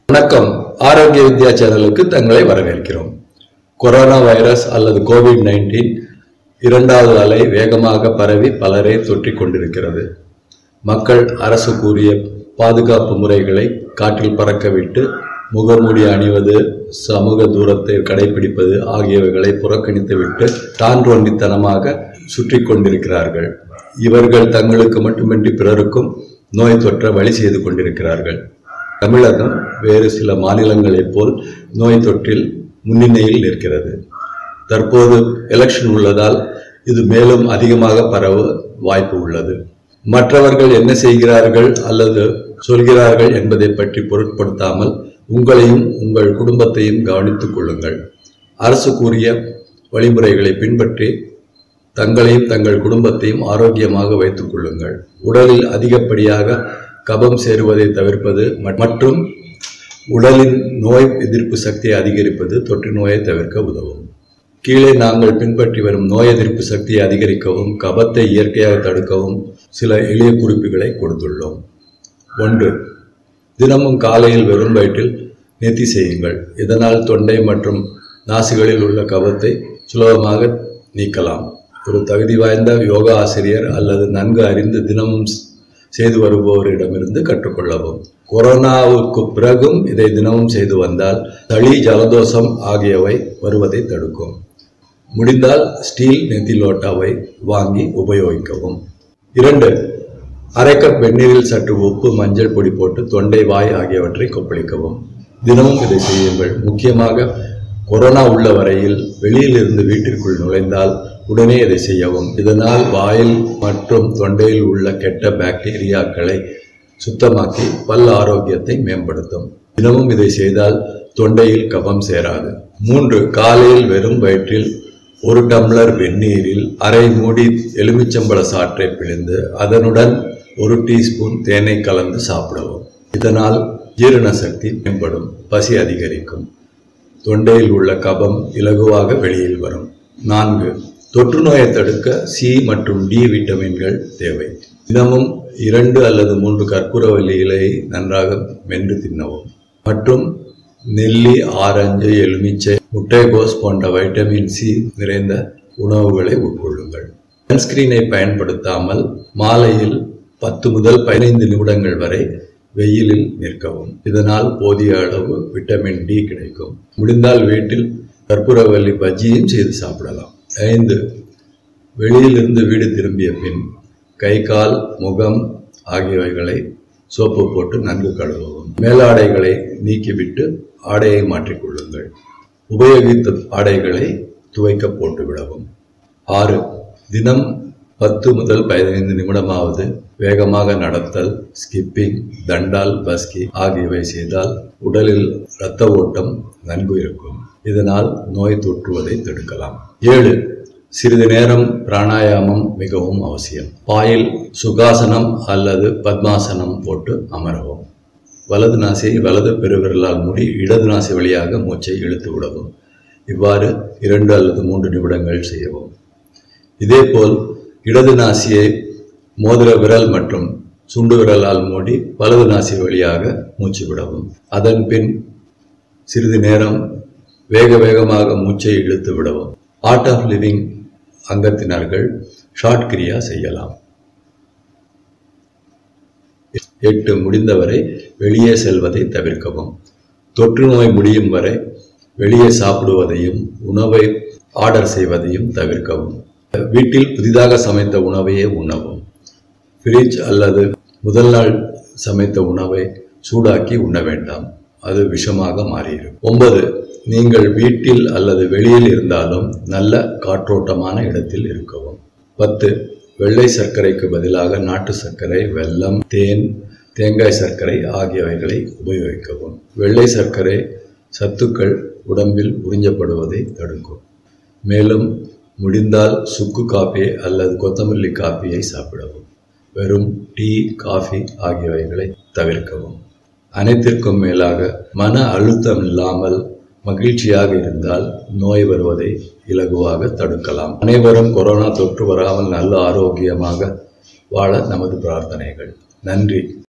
வணக்கம் ஆரோக்கிய வித்யா சேனலுக்கு தங்களை வரவேற்கிறோம் கொரோனா வைரஸ் அல்லது கோவிட் நைன்டீன் இரண்டாவது அலை வேகமாக பரவி பலரை தொற்றிக் கொண்டிருக்கிறது மக்கள் அரசு கூறிய பாதுகாப்பு முறைகளை காற்றில் பறக்கவிட்டு முகமூடி அணிவது சமூக தூரத்தை கடைபிடிப்பது ஆகியவைகளை புறக்கணித்துவிட்டு தான்றொண்டித்தனமாக சுற்றி கொண்டிருக்கிறார்கள் இவர்கள் தங்களுக்கு மட்டுமின்றி பிறருக்கும் நோய் தொற்ற வழி செய்து கொண்டிருக்கிறார்கள் தமிழகம் வேறு சில மாநிலங்களைப் போல் நோய் தொற்றில் முன்னிலையில் நிற்கிறது தற்போது எலெக்ஷன் உள்ளதால் இது மேலும் அதிகமாக பரவ வாய்ப்பு உள்ளது மற்றவர்கள் என்ன செய்கிறார்கள் அல்லது சொல்கிறார்கள் என்பதை பற்றி பொருட்படுத்தாமல் உங்களையும் உங்கள் குடும்பத்தையும் கவனித்துக் கொள்ளுங்கள் அரசு கூறிய வழிமுறைகளை பின்பற்றி தங்களையும் தங்கள் குடும்பத்தையும் ஆரோக்கியமாக வைத்துக் கொள்ளுங்கள் உடலில் அதிகப்படியாக கபம் சேருவதை தவிர்ப்பது ம- மற்றும் உடலின் நோய் எதிர்ப்பு சக்தியை அதிகரிப்பது தொற்று நோயை தவிர்க்க உதவும் கீழே நாங்கள் பின்பற்றி வரும் நோய் எதிர்ப்பு சக்தியை அதிகரிக்கவும் கபத்தை இயற்கையாக தடுக்கவும் சில எளிய குறிப்புகளை கொடுத்துள்ளோம் ஒன்று தினமும் காலையில் வெறும் வயிற்றில் நெத்தி செய்யுங்கள் இதனால் தொண்டை மற்றும் நாசிகளில் உள்ள கபத்தை சுலபமாக நீக்கலாம் ஒரு தகுதி வாய்ந்த யோகா ஆசிரியர் அல்லது நன்கு அறிந்து தினமும் ஸ்- செய்து வருபவரிடமிருந்து கற்றுக்கொள்ளவும் கொரோனாவுக்கு பிறகும் இதை தினமும் செய்து வந்தால் சளி ஜலதோஷம் ஆகியவை வருவதை தடுக்கும் முடிந்தால் ஸ்டீல் நெத்திலோட்டாவை வாங்கி உபயோகிக்கவும் இரண்டு அரை கப் வெந்நீரில் சற்று உப்பு மஞ்சள் பொடி போட்டு தொண்டை வாய் ஆகியவற்றை கொப்பளிக்கவும் தினமும் இதை செய்யுங்கள் முக்கியமாக கொரோனா உள்ள வரையில் வெளியில் இருந்து வீட்டிற்குள் நுழைந்தால் உடனே இதை செய்யவும் இதனால் வாயில் மற்றும் தொண்டையில் உள்ள கெட்ட பாக்டீரியாக்களை சுத்தமாக்கி பல் ஆரோக்கியத்தை மேம்படுத்தும் தினமும் இதை செய்தால் தொண்டையில் கபம் சேராது மூன்று காலையில் வெறும் வயிற்றில் ஒரு டம்ளர் வெந்நீரில் அரை மூடி எலுமிச்சம்பழ சாற்றை பிழிந்து அதனுடன் ஒரு டீஸ்பூன் தேனை கலந்து சாப்பிடவும் இதனால் ஜீரண சக்தி மேம்படும் பசி அதிகரிக்கும் தொண்டையில் உள்ள கபம் இலகுவாக வெளியில் வரும் நான்கு தொற்று நோயை தடுக்க சி மற்றும் டி விட்டமின்கள் தேவை தினமும் இரண்டு அல்லது மூன்று கற்பூரவல்லி இலையை நன்றாக மென்று தின்னவும் மற்றும் நெல்லி ஆரஞ்சு எலுமிச்சை முட்டைகோஸ் போன்ற வைட்டமின் சி நிறைந்த உணவுகளை உட்கொள்ளுங்கள் சன்ஸ்கிரீனை பயன்படுத்தாமல் மாலையில் பத்து முதல் பதினைந்து நிமிடங்கள் வரை வெயிலில் நிற்கவும் இதனால் போதிய அளவு விட்டமின் டி கிடைக்கும் முடிந்தால் வீட்டில் கற்பூரவல்லி பஜ்ஜியும் செய்து சாப்பிடலாம் ஐந்து வெளியிலிருந்து வீடு திரும்பிய பின் கை கால் முகம் ஆகியவைகளை சோப்பு போட்டு நன்கு கழுவவும் மேலாடைகளை நீக்கிவிட்டு ஆடையை மாற்றிக்கொள்ளுங்கள் உபயோகித்த ஆடைகளை துவைக்க போட்டு விடவும் ஆறு தினம் பத்து முதல் பதினைந்து நிமிடமாவது வேகமாக நடத்தல் ஸ்கிப்பிங் தண்டால் பஸ்கி ஆகியவை செய்தால் உடலில் இரத்த ஓட்டம் நன்கு இருக்கும் இதனால் நோய் தொற்றுவதை தடுக்கலாம் ஏழு சிறிது நேரம் பிராணாயாமம் மிகவும் அவசியம் பாயில் சுகாசனம் அல்லது பத்மாசனம் போட்டு அமரவும் வலது நாசியை வலது பெருவிரலால் மூடி இடது நாசி வழியாக மூச்சை இழுத்து விடவும் இவ்வாறு இரண்டு அல்லது மூன்று நிமிடங்கள் செய்யவும் இதேபோல் இடது நாசியை மோதிர விரல் மற்றும் சுண்டு விரலால் மூடி வலது நாசி வழியாக மூச்சு விடவும் அதன் பின் சிறிது நேரம் வேக வேகமாக மூச்சை இழுத்து விடவும் ஆர்ட் ஆஃப் லிவிங் அங்கத்தினர்கள் ஷார்ட் கிரியா செய்யலாம் எட்டு முடிந்தவரை வெளியே செல்வதை தவிர்க்கவும் தொற்று நோய் முடியும் வரை வெளியே சாப்பிடுவதையும் உணவை ஆர்டர் செய்வதையும் தவிர்க்கவும் வீட்டில் புதிதாக சமைத்த உணவையே உண்ணவும் ஃப்ரிட்ஜ் அல்லது முதல் நாள் சமைத்த உணவை சூடாக்கி உண்ண வேண்டாம் அது விஷமாக மாறிடும் ஒன்பது நீங்கள் வீட்டில் அல்லது வெளியில் இருந்தாலும் நல்ல காற்றோட்டமான இடத்தில் இருக்கவும் பத்து வெள்ளை சர்க்கரைக்கு பதிலாக நாட்டு சர்க்கரை வெல்லம் தேன் தேங்காய் சர்க்கரை ஆகியவைகளை உபயோகிக்கவும் வெள்ளை சர்க்கரை சத்துக்கள் உடம்பில் உறிஞ்சப்படுவதை தடுக்கும் மேலும் முடிந்தால் சுக்கு காபி அல்லது கொத்தமல்லி காப்பியை சாப்பிடவும் வெறும் டீ காஃபி ஆகியவைகளை தவிர்க்கவும் அனைத்திற்கும் மேலாக மன அழுத்தம் இல்லாமல் மகிழ்ச்சியாக இருந்தால் நோய் வருவதை இலகுவாக தடுக்கலாம் அனைவரும் கொரோனா தொற்று வராமல் நல்ல ஆரோக்கியமாக வாழ நமது பிரார்த்தனைகள் நன்றி